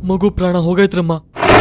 ಮಗು ಪ್ರಾಣ ಹೋಗೈತ್ರಮ್ಮ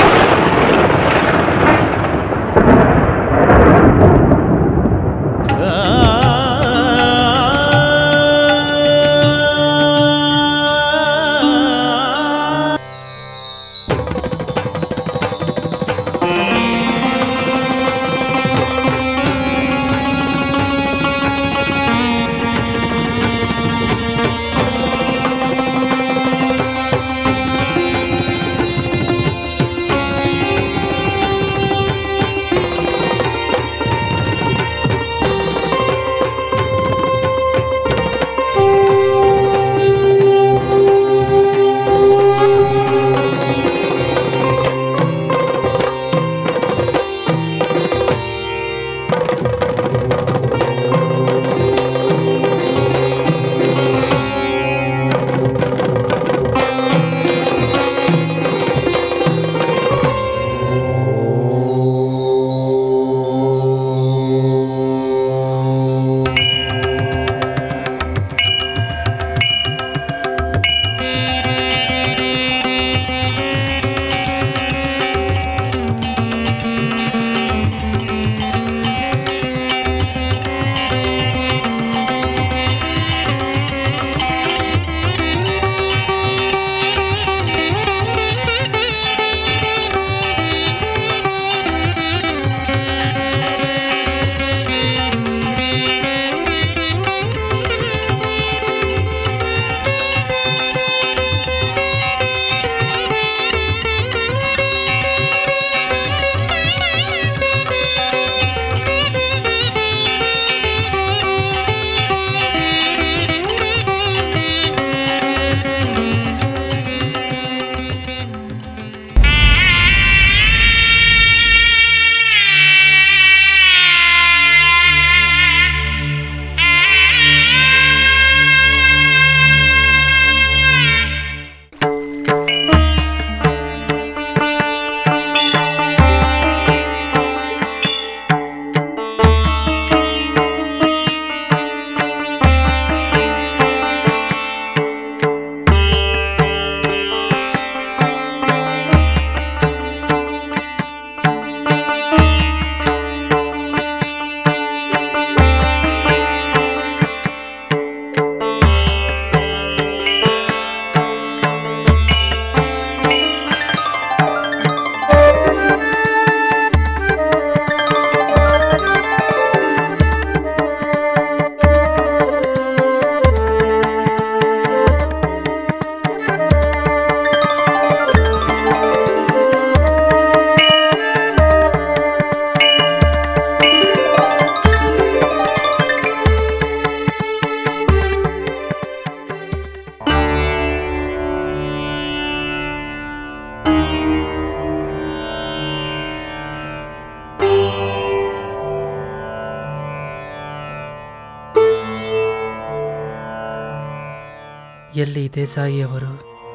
ಎಲ್ಲಿ ದೇಸಾಯಿಯವರು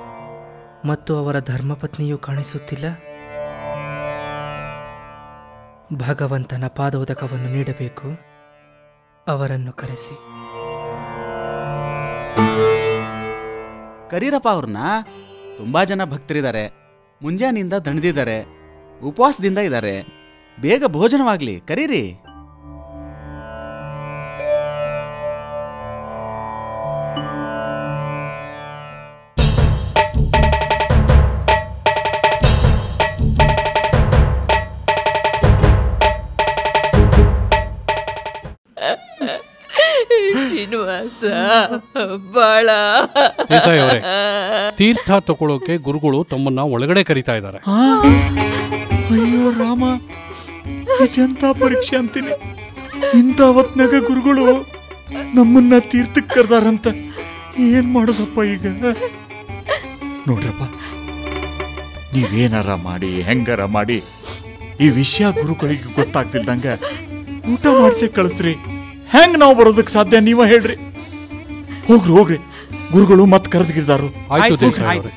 ಮತ್ತು ಅವರ ಧರ್ಮಪತ್ನಿಯೂ ಕಾಣಿಸುತ್ತಿಲ್ಲ ಭಗವಂತನ ಪಾದೋದಕವನ್ನು ನೀಡಬೇಕು ಅವರನ್ನು ಕರೆಸಿ ಕರೀರಪ್ಪ ಅವ್ರನ್ನ ತುಂಬಾ ಜನ ಭಕ್ತರಿದ್ದಾರೆ ಮುಂಜಾನಿಂದ ದಣಿದಿದ್ದಾರೆ ಉಪವಾಸದಿಂದ ಇದ್ದಾರೆ ಬೇಗ ಭೋಜನವಾಗ್ಲಿ ಕರೀರಿ ಶ್ರೀನಿವಾಸ ಬಾಳ ದೇಸಾಯಿ ಅವರೇ ತೀರ್ಥ ತಗೊಳ್ಳೋಕೆ ಗುರುಗಳು ತಮ್ಮನ್ನ ಒಳಗಡೆ ಕರೀತಾ ಇದ್ದಾರೆ ಅಯ್ಯೋ ರಾಮ ಇದೆಂತ ಪರೀಕ್ಷೆ ಅಂತೀನಿ ಇಂಥ ಹೊತ್ನಾಗ ಗುರುಗಳು ನಮ್ಮನ್ನ ತೀರ್ಥಕ್ಕೆ ಕರ್ದಾರಂತ ಏನ್ ಮಾಡೋದಪ್ಪ ಈಗ ನೋಡ್ರಪ್ಪ ನೀವೇನಾರ ಮಾಡಿ ಹೆಂಗಾರ ಮಾಡಿ ಈ ವಿಷಯ ಗುರುಗಳಿಗೆ ಗೊತ್ತಾಗ್ತಿಲ್ದಂಗ ಊಟ ಮಾಡಿಸಿ ಕಳಿಸ್ರಿ ಹೆಂಗ್ ನಾವು ಬರೋದಕ್ಕೆ ಸಾಧ್ಯ ನೀವ ಹೇಳ್ರಿ ಹೋಗ್ರಿ ಹೋಗ್ರಿ ಗುರುಗಳು ಮತ್ ಕರೆದ್ಗಿರ್ದಾರು ಆಯ್ತು ದೇಸಾಯಿ ಅವರೇ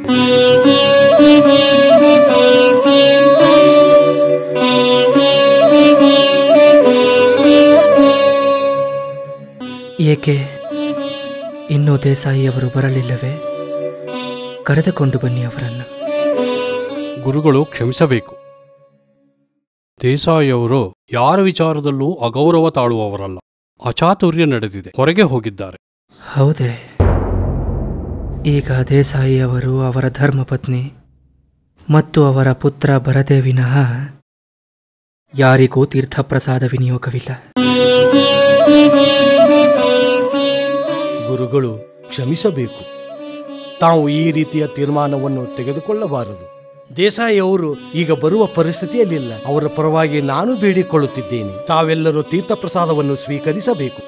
ಏಕೆ ಇನ್ನೂ ದೇಸಾಯಿಯವರು ಬರಲಿಲ್ಲವೇ ಕರೆದುಕೊಂಡು ಬನ್ನಿ ಅವರನ್ನು ಗುರುಗಳು ಕ್ಷಮಿಸಬೇಕು ದೇಸಾಯಿಯವರು ಯಾರ ವಿಚಾರದಲ್ಲೂ ಅಗೌರವ ತಾಳುವವರಲ್ಲ ಅಚಾತುರ್ಯ ನಡೆದಿದೆ ಹೊರಗೆ ಹೋಗಿದ್ದಾರೆ ಹೌದೇ ಈಗ ದೇಸಾಯಿಯವರು ಅವರ ಧರ್ಮಪತ್ನಿ ಮತ್ತು ಅವರ ಪುತ್ರ ಬರದೇ ವಿನಃ ಯಾರಿಗೂ ತೀರ್ಥಪ್ರಸಾದ ವಿನಿಯೋಗವಿಲ್ಲ ಗುರುಗಳು ಕ್ಷಮಿಸಬೇಕು ತಾವು ಈ ರೀತಿಯ ತೀರ್ಮಾನವನ್ನು ತೆಗೆದುಕೊಳ್ಳಬಾರದು ದೇಸಾಯಿ ಅವರು ಈಗ ಬರುವ ಪರಿಸ್ಥಿತಿಯಲ್ಲಿಲ್ಲ ಅವರ ಪರವಾಗಿ ನಾನು ಬೇಡಿಕೊಳ್ಳುತ್ತಿದ್ದೇನೆ ತಾವೆಲ್ಲರೂ ತೀರ್ಥಪ್ರಸಾದವನ್ನು ಸ್ವೀಕರಿಸಬೇಕು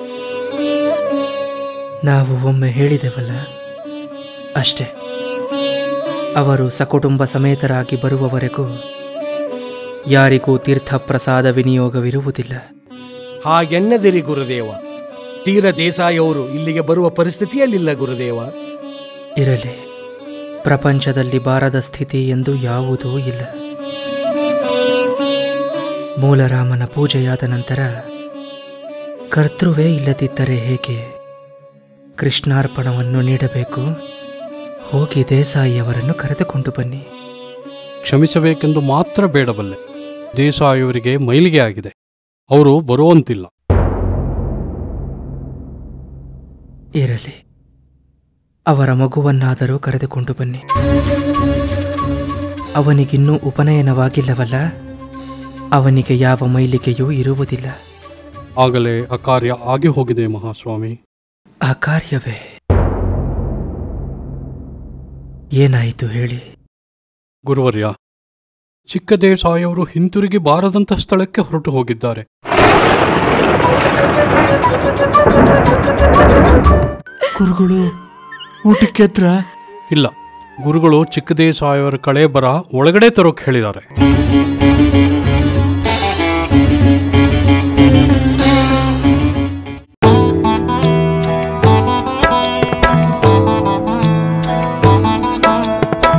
ನಾವು ಒಮ್ಮೆ ಹೇಳಿದೆವಲ್ಲ ಅಷ್ಟೇ ಅವರು ಸಕುಟುಂಬ ಸಮೇತರಾಗಿ ಬರುವವರೆಗೂ ಯಾರಿಗೂ ತೀರ್ಥಪ್ರಸಾದ ವಿನಿಯೋಗವಿರುವುದಿಲ್ಲ ಹಾಗೆನ್ನದಿರಿ ಗುರುದೇವ ತೀರ ದೇಸಾಯಿ ಅವರು ಇಲ್ಲಿಗೆ ಬರುವ ಪರಿಸ್ಥಿತಿಯಲ್ಲಿಲ್ಲ ಗುರುದೇವ ಇರಲಿ ಪ್ರಪಂಚದಲ್ಲಿ ಬಾರದ ಸ್ಥಿತಿ ಎಂದು ಯಾವುದೂ ಇಲ್ಲ ಮೂಲರಾಮನ ಪೂಜೆಯಾದ ನಂತರ ಕರ್ತೃವೇ ಇಲ್ಲದಿದ್ದರೆ ಹೇಗೆ ಕೃಷ್ಣಾರ್ಪಣವನ್ನು ನೀಡಬೇಕು ಹೋಗಿ ದೇಸಾಯಿಯವರನ್ನು ಕರೆದುಕೊಂಡು ಬನ್ನಿ ಕ್ಷಮಿಸಬೇಕೆಂದು ಮಾತ್ರ ಬೇಡಬಲ್ಲೆ ದೇಸಾಯಿಯವರಿಗೆ ಮೈಲಿಗೆ ಆಗಿದೆ ಅವರು ಬರುವಂತಿಲ್ಲ ಇರಲಿ ಅವರ ಮಗುವನ್ನಾದರೂ ಕರೆದುಕೊಂಡು ಬನ್ನಿ ಅವನಿಗಿನ್ನೂ ಉಪನಯನವಾಗಿಲ್ಲವಲ್ಲ ಅವನಿಗೆ ಯಾವ ಮೈಲಿಗೆಯೂ ಇರುವುದಿಲ್ಲ ಆಗಲೇ ಅಕಾರ್ಯ ಆಗಿ ಹೋಗಿದೆ ಮಹಾಸ್ವಾಮಿ ಆ ಕಾರ್ಯವೇ ಏನಾಯಿತು ಹೇಳಿ ಗುರುವರ್ಯ ಚಿಕ್ಕ ದೇಸಾಯಿಯವರು ಹಿಂತಿರುಗಿ ಬಾರದಂಥ ಸ್ಥಳಕ್ಕೆ ಹೊರಟು ಹೋಗಿದ್ದಾರೆ ಗುರುಗಳು ಊಟಕ್ಕೆ ಹತ್ರ ಇಲ್ಲ ಗುರುಗಳು ಚಿಕ್ಕ ದೇಸಾಯಿಯವರ ಕಳೆ ಬರ ಒಳಗಡೆ ತರೋಕ್ ಹೇಳಿದ್ದಾರೆ